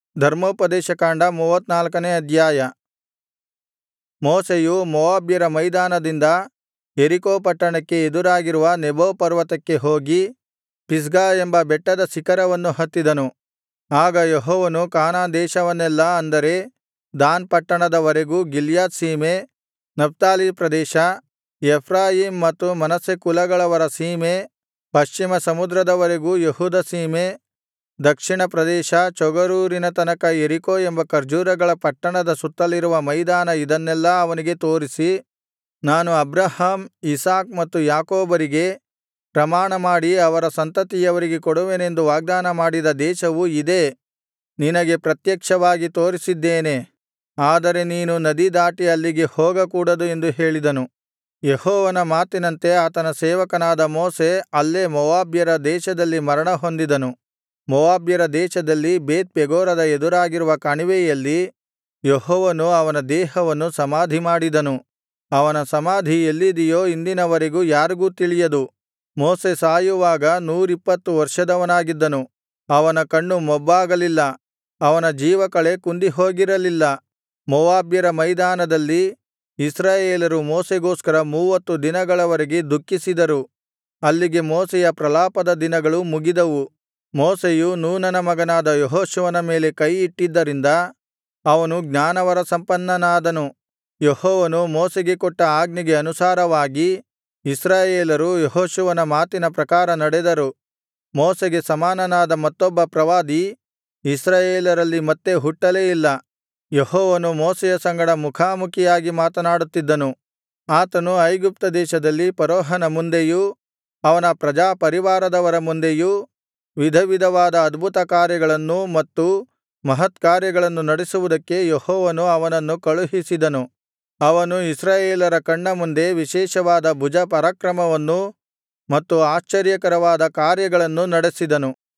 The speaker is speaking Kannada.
ಧರ್ಮೋಪದೇಶಕಾಂಡ ಮೂವತ್ತನಾಲ್ಕನೇ ಅಧ್ಯಾಯ ಮೋಶೆಯು ಮೋವಾಬ್ಯರ ಮೈದಾನದಿಂದ ಯೆರಿಕೋ ಪಟ್ಟಣಕ್ಕೆ ಎದುರಾಗಿರುವ ನೆಬೋ ಪರ್ವತಕ್ಕೆ ಹೋಗಿ ಪಿಸ್ಗಾ ಎಂಬ ಬೆಟ್ಟದ ಶಿಖರವನ್ನು ಹತ್ತಿದನು ಆಗ ಯೆಹೋವನು ಕಾನಾನ್ ದೇಶವನ್ನೆಲ್ಲಾ ಅಂದರೆ ದಾನ್ ಪಟ್ಟಣದ ವರೆಗೂ ಗಿಲ್ಯಾದ್ ಸೀಮೆ ನಫ್ತಾಲಿ ಪ್ರದೇಶ ಎಫ್ರಾಯೀಮ್ ಮತ್ತು ಮನಸ್ಸೆ ಕುಲಗಳವರ ಸೀಮೆ ಪಶ್ಚಿಮ ಸಮುದ್ರದವರೆಗೂ ಯೆಹೂದ ಸೀಮೆ ದಕ್ಷಿಣ ಪ್ರದೇಶ ಚೋಗರೂರಿನ ತನಕ ಯೆರಿಕೋ ಎಂಬ ಖರ್ಜೂರಗಳ ಪಟ್ಟಣದ ಸುತ್ತಲಿರುವ ಮೈದಾನ ಇದನ್ನೆಲ್ಲಾ ಅವನಿಗೆ ತೋರಿಸಿ ನಾನು ಅಬ್ರಹಾಮ್ ಇಸಾಕ್ ಮತ್ತು ಯಾಕೋಬರಿಗೆ ಪ್ರಮಾಣಮಾಡಿ ಅವರ ಸಂತತಿಯವರಿಗೆ ಕೊಡುವೆನೆಂದು ವಾಗ್ದಾನ ಮಾಡಿದ ದೇಶವು ಇದೇ ನಿನಗೆ ಪ್ರತ್ಯಕ್ಷವಾಗಿ ತೋರಿಸಿದ್ದೇನೆ ಆದರೆ ನೀನು ನದಿ ದಾಟಿ ಅಲ್ಲಿಗೆ ಹೋಗಕೂಡದು ಎಂದು ಹೇಳಿದನು ಯೆಹೋವನ ಮಾತಿನಂತೆ ಆತನ ಸೇವಕನಾದ ಮೋಶೆ ಅಲ್ಲೇ ಮೋವಾಬ್ಯರ ದೇಶದಲ್ಲಿ ಮರಣಹೊಂದಿದನು ಮೋವಾಬ್ಯರ ದೇಶದಲ್ಲಿ ಬೇತ್ ಪೆಗೋರದ ಎದುರಾಗಿರುವ ಕಣಿವೆಯಲ್ಲಿ ಯೆಹೋವನು ಅವನ ದೇಹವನ್ನು ಸಮಾಧಿಮಾಡಿದನು ಅವನ ಸಮಾಧಿ ಎಲ್ಲಿದೆಯೋ ಇಂದಿನವರೆಗೂ ಯಾರಿಗೂ ತಿಳಿಯದು ಮೋಶೆ ಸಾಯುವಾಗ ನೂರಿಪ್ಪತ್ತು ವರ್ಷದವನಾಗಿದ್ದನು ಅವನ ಕಣ್ಣು ಮೊಬ್ಬಾಗಲಿಲ್ಲ ಅವನ ಜೀವಕಳೆ ಕುಂದಿಹೋಗಿರಲಿಲ್ಲ ಮೋವಾಬ್ಯರ ಮೈದಾನದಲ್ಲಿ ಇಸ್ರಾಯೇಲರು ಮೋಶೆಗೋಸ್ಕರ ಮೂವತ್ತು ದಿನಗಳವರೆಗೆ ದುಃಖಿಸಿದರು ಅಲ್ಲಿಗೆ ಮೋಶೆಯ ಪ್ರಲಾಪದ ದಿನಗಳು ಮುಗಿದವು ಮೋಶೆಯು ನೂನನ ಮಗನಾದ ಯೆಹೋಶುವನ ಮೇಲೆ ಕೈಯಿಟ್ಟಿದ್ದರಿಂದ ಅವನು ಜ್ಞಾನವರಸಂಪನ್ನನಾದನು ಯೆಹೋವನು ಮೋಶೆಗೆ ಕೊಟ್ಟ ಆಜ್ಞೆಗೆ ಅನುಸಾರವಾಗಿ ಇಸ್ರಾಯೇಲರು ಯೆಹೋಶುವನ ಮಾತಿನ ಪ್ರಕಾರ ನಡೆದರು ಮೋಶೆಗೆ ಸಮಾನನಾದ ಮತ್ತೊಬ್ಬ ಪ್ರವಾದಿ ಇಸ್ರಾಯೇಲರಲ್ಲಿ ಮತ್ತೆ ಹುಟ್ಟಲೇ ಇಲ್ಲ ಯೆಹೋವನು ಮೋಶೆಯ ಸಂಗಡ ಮುಖಾಮುಖಿಯಾಗಿ ಮಾತನಾಡುತ್ತಿದ್ದನು ಆತನು ಐಗುಪ್ತ ದೇಶದಲ್ಲಿ ಫರೋಹನ ಮುಂದೆಯೂ ಅವನ ಪ್ರಜಾಪರಿವಾರದವರ ಮುಂದೆಯೂ ವಿಧವಿಧವಾದ ಅದ್ಭುತಕಾರ್ಯಗಳನ್ನೂ ಮತ್ತು ಮಹತ್ಕಾರ್ಯಗಳನ್ನು ನಡೆಸುವುದಕ್ಕೆ ಯೆಹೋವನು ಅವನನ್ನು ಕಳುಹಿಸಿದನು ಅವನು ಇಸ್ರಾಯೇಲರ ಕಣ್ಣ ಮುಂದೆ ವಿಶೇಷವಾದ ಭುಜಪರಾಕ್ರಮವನ್ನೂ ಮತ್ತು ಆಶ್ಚರ್ಯಕರವಾದ ಕಾರ್ಯಗಳನ್ನೂ ನಡೆಸಿದನು